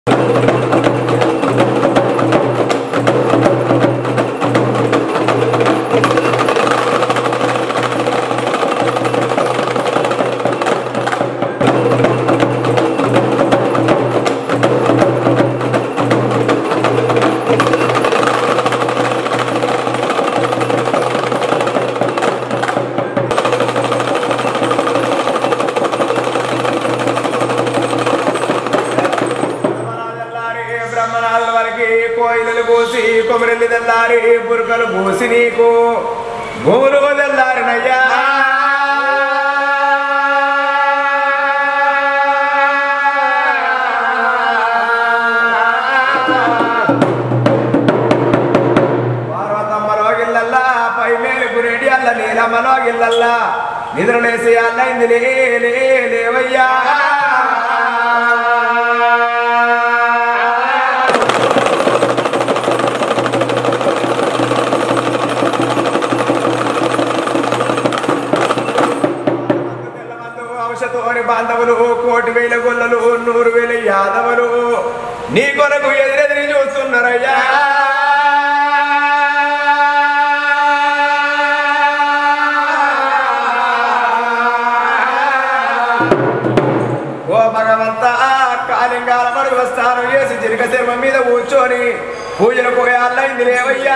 తెల్లారి బ్రహ్మనాథుల వారికి కోయిలలు పోసి కొమరెల్లి తెల్లారి బురకలు పోసి నీకు భూములు తెల్లారినయ్యా పార్వతమ్మలో గిల్లల్లా పై మేలు గురేడి అల్ల నీలమ్మలో గిల్లల్లా నిద్రలేసి అల్లైంది లే లే లేవయ్యా తెల్లమందు ఔషధోని బాంధవులు కోటి వేల గొల్లలు నూరు వేల యాదవులు నీ కొరకు ఎదురెదిరి చూస్తున్నారయ్యా ఓ భగవంత కాలింగాల మడుగు స్థానం చేసి చిరిక శర్మ మీద కూర్చొని పూజలు పోయాలైంది లేవయ్యా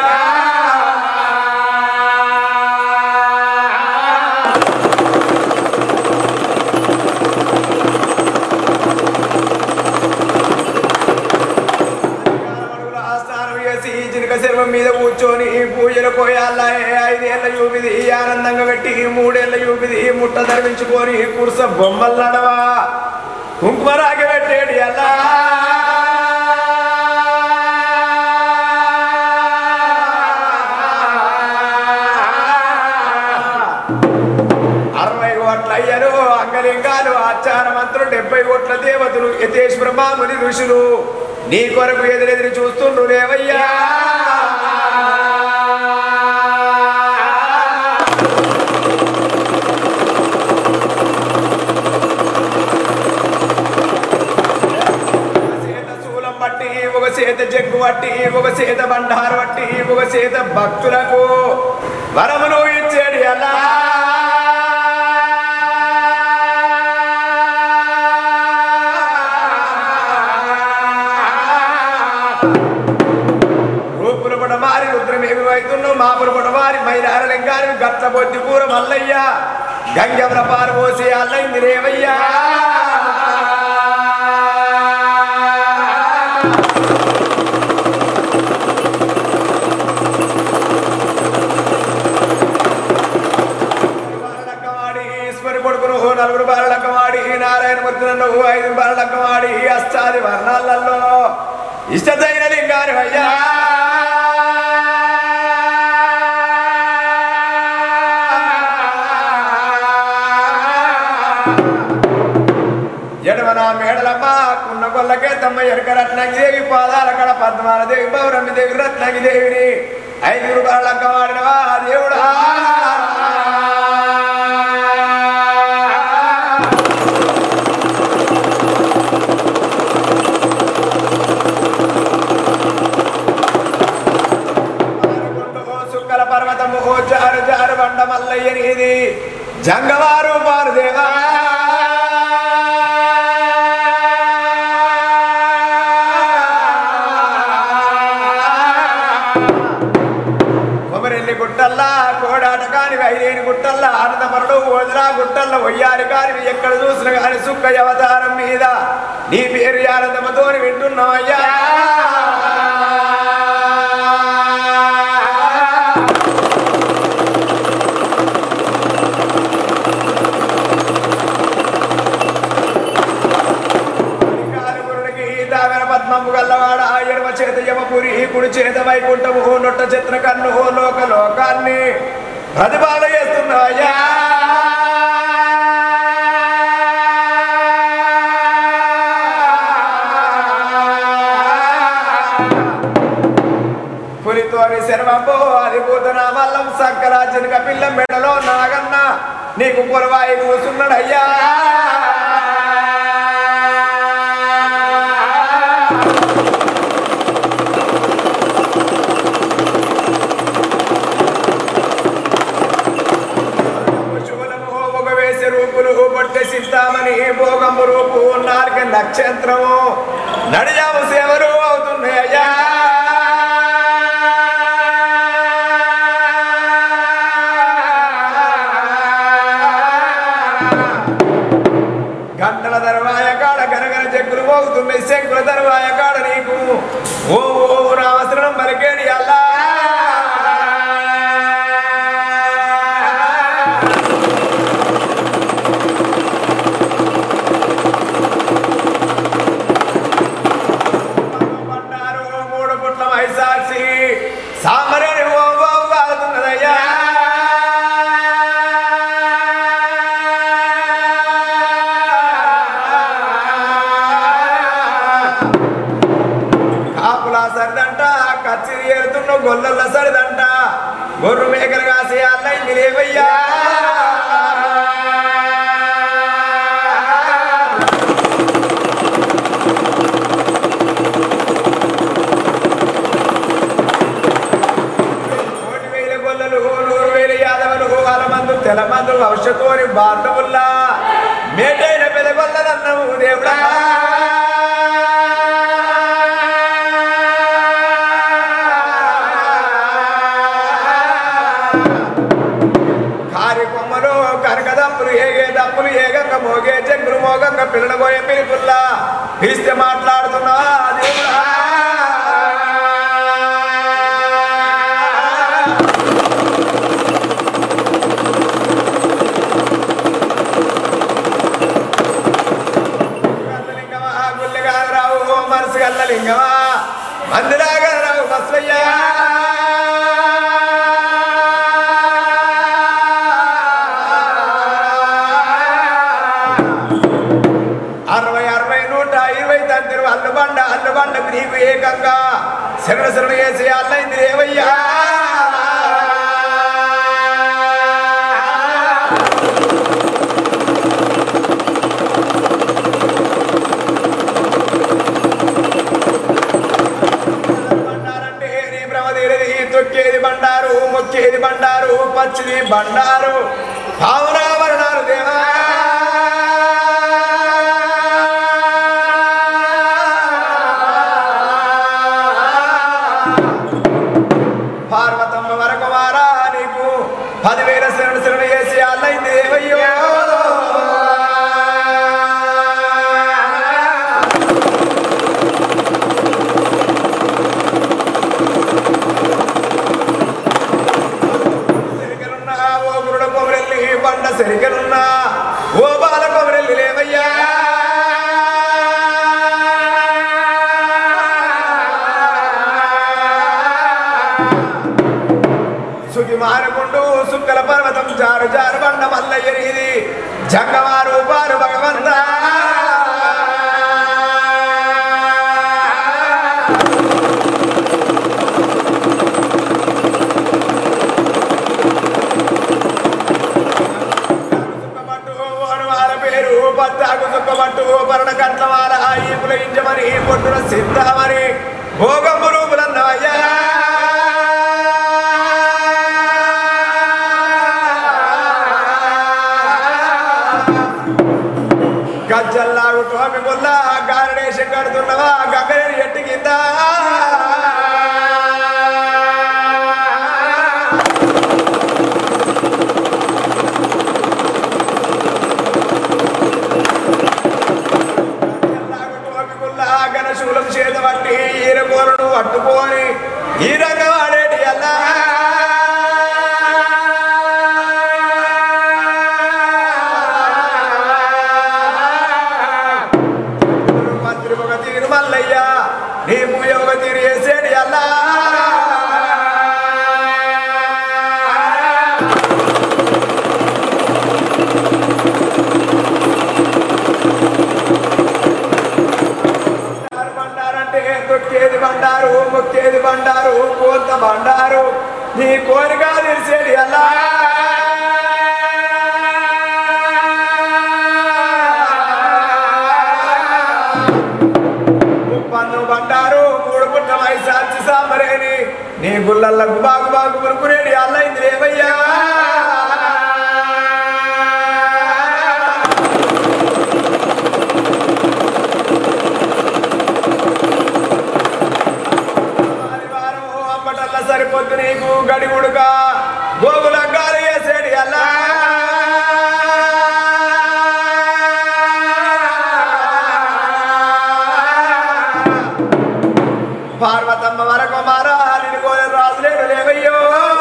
అడుగుల ఆస్థానం చేసి చిలుక శర్మం మీద కూర్చొని పూజలు పోయాల ఐదేళ్ల చూపిది ఆనందంగా పెట్టి మూడేళ్ల చూపిది ముట్ట ధరించుకొని కుర్స బొమ్మలు నడవా కుంకుమ రాగి పెట్టేడి అలా అరవై కోట్ల అయ్యరు అంగలింగాలు ఆచార మంత్రులు డెబ్బై కోట్ల దేవతలు యతేశ్వర మాముని ఋషులు నీ కొరకు ఎదురెదిరి చూస్తుండ్రు లేవయ్యా ఒక చేత శూలం బట్టి ఒక చేత జగ్గు బట్టి ఒక చేత బండారు బట్టి ఒక చేత భక్తులకు వరములు ఇచ్చేది అలా రూపులు కూడా మారి రుద్రమేవి వైతున్ను మాపులు కూడా మారి మైలార లింగారి గట్ల బొద్ది కూర మల్లయ్య గంగెవర పాలు పోసి అల్లైంది రేవయ్యా బాలలక్కవాడి ఈశ్వరి కొడుకును నలుగురు బాలలక్కవాడి నారాయణ మూర్తి నన్ను ఐదు బాలలక్కవాడి అష్టాది వర్ణాలలో ఇష్టదైన లింగాని అయ్యా ఎడమన మేడలమ్మ కున్న కొల్లకే తమ్మ ఎరక రత్నంగి దేవి పాదాల కడ పద్మాల దేవి పౌరమి దేవి రత్నంగి దేవిని ఐదుగురు బాలక్క వాడినవా దేవుడా సుక్కల పర్వతము ఓ జారు జారు బండ మల్లయ్య నీది జంగవారు పారుదేవా కొమరెల్లి గుట్టల్లా కోడాట కాని వైలేని గుట్టల్లా ఆనందమరుడు ఓదరా గుట్టల్ల ఒయ్యారి కాని ఎక్కడ చూసిన కాని సుక్క అవతారం మీద నీ పేరు ఆనందమతోని వింటున్నావయ్యా కాలుగురుడికి దావెన పద్మము గల్లవాడ ఎడమ చేత యమపురి కుడి చేత వైకుంఠము నొట్ట చిత్ర కన్ను లోక లోకాన్ని ప్రతిపాద చేస్తున్నాయా పులితోని శర్మపో అది పూతన మల్లం సక్కరాజునిక పిల్ల మెడలో నాగన్న నీకు పొలవాయి కూసున్నాడయ్యా శూలము ఒక వేసే రూపులు పొట్టె సిద్ధామని భోగము రూపు నాలుక నక్షత్రము నడియాము సేవలు అవుతున్నాయ్యా గంటల దర్వాయ కాడ గనగన చెక్కులు మోగుతున్నాయి శంకుల దర్వాయ కాడ నీకు ఓ ఓ రావసరం మరికేడి అల్లా పడ్డారు మూడు పుట్ల మైసాక్షి సామరని ఓ బాబు కాలుతున్నదయ్యా కాపులా సరిదంట కచ్చిరి ఏరుతున్న గొల్లల సరిదంట గొర్రు మేకలు కాసి అల్లైంది లేవయ్యా కోటి వేల గొల్లలు నూరు వేల యాదవులు వాళ్ళ మందు తెల మందు భవిష్యత్తు బాంధవుల్లా మేటైన పెదగొల్లదన్నము దేవుడా కారి కొమ్మలు కనకదమ్ములు ఏగే దమ్ములు ఏగంగా మోగే చెంగులు మోగంగా పిల్లడబోయే పిలుపుల్లా పిలిస్తే మాట్లాడుతున్నా దేవుడా గల్లలింగమా, గుల్లెగా రావు మనసు గల్లలింగమా మందిరాగా రావు బస్వయ్యా అరవై అరవై నూట ఇరవై తంతిరు అల్లు బండ అల్లు బండకు నీకు ఏకంగా శరణ శరణ చేసి అల్లైంది రేవయ్యా బండారంటే నీ భ్రమదేరిది తొక్కేది బండారు మొక్కేది బండారు పచ్చిది బండారు పావురావరణాలు దేవా పార్వతమ్మ వరకు మారా నీకు పదివేల శరణ శరణ చేసి అల్లైంది దేవయ్యో సెరికలున్నా ఓ గురుడ కొమరెల్లి బండ సెరికలున్నా ఓ బాల కొమరెల్లి లేవయ్యా సుఖి మారకుండు సుక్కల పర్వతం జారు జారు బండ మల్లయ్య నీది జంగమారు పారు భగవంతా సుక్కమట్టు వనవాల పేరు పత్తాకు సుక్కమట్టు పరణ కంట్లవాల ఈపుల ఇంజమని పొట్టున సిద్ధమని భోగంబు రూపులన్నయ్యా గజ్జల్లాగు టోపి ముల్ల గారడేశం కడుతున్నవా గంగరేని ఎట్టి కింద గజ్జల్లాగు టోపి ముల్ల గణశూలం చేత పట్టి ఈరగోరను పట్టుకొని ఈ రంగం ఆడేటి అల్లా మంత్రి ఒక తీరు మల్లయ్య నీ మూయ ఒక తీరు వేసేది అల్లా బండారంటే తొక్కేది బండారు మొక్కేది బండారు కోత బండారు నీ కోరిక తెలిసేది అల్లా పన్ను బండ అంటారు మూడు పుట్టమై సాచి సాంబరేని నీ గుళ్ళల్లకు బాగు బాగు మురుకునేడి అల్లైంది రేవయ్యా ఆదివారం అప్పటల్లా సరిపోద్దు నీకు గడి ఉడుక గోగుల గాలి వేసేడి అల్లా పార్వతమ్మ వరకు మారాలిని కోరి రాజులేడు లేవయ్యో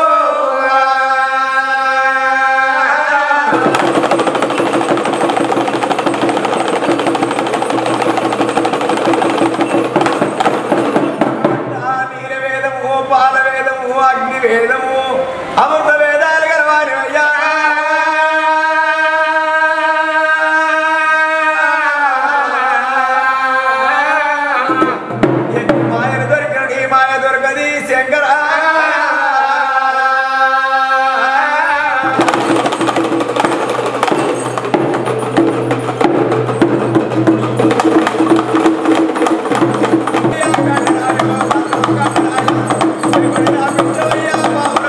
నీర వేదము పాల వేదము అగ్ని వేదము అమృత వేదాలు గలవాని అయ్యా మాయన దొరికినది మాయ దొరకది శంకర బాబా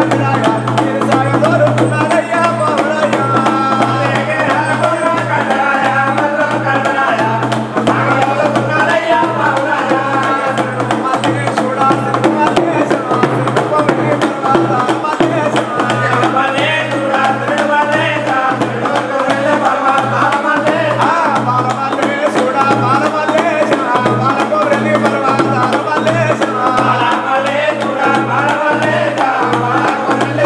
బాలమల్లేశ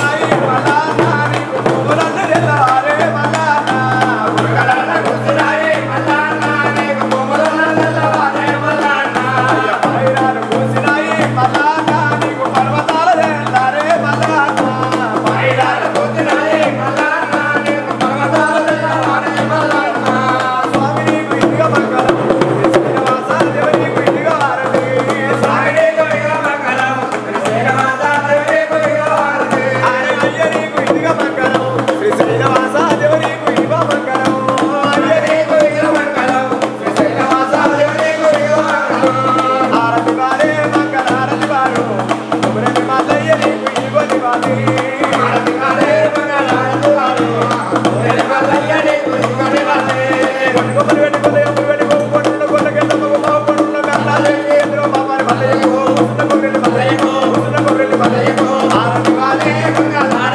కూసినాయి మల్లాన్న నీకు పువ్వులన్నీ తెల్లవారే మల్లాన్న బురకలల్ల కూసినాయి మల్లాన్న నీకు పువ్వులన్నీ తెల్లవారే మల్లాన్న అయ్య పైరాలు కూసినాయి మల్లాన్న నీకు పర్వతాల తెల్లారే మల్లాన్న పైరాలు కూసినాయి మల్లాన్న నీకు పర్వతాల తెల్లారే మల్లాన్న స్వామి నీకు ఇంటిగా మంగళం శ్రీనివాస దేవ నీకు ఇంటిగా హారతి స్వామి నీకు ఇంటిగా మంగళం శ్రీనివాస దేవ నీకు ఇంటిగా హారతి అరే అయ్య నీకు ఇంటిగా మంగళం శ్రీ శ్రీనివాస దేవ నీకు ఇంటిగా మంగళం అయ్య నీకు ఇంటిగా మంగళం శ్రీ శ్రీనివాస దేవ నీకు ఇంటిగా మంగళం హారతి వారే మంగళ హారతి వారు కుమరని మాతయ్య నీకు ఇంటిగో నివాసి హారతి వారే మంగళ హారతి వారు కుమరని మాతయ్య నీకు ఇంటిగో నివాసి కొట్టుకొని పెట్టుకొని ఎప్పుడు పెట్టుకొని కొట్టుకున్న కొట్టుకెళ్ళ మగ బావ కొట్టుకున్న కళ్ళాలే ఎదురు బాబారి మల్లయ్యకు ఉసున కొర్రెల్లి మల్లయ్యకు ఉసున కొర్రెల్లి మల్లయ్యకు హారతి వారే మంగళ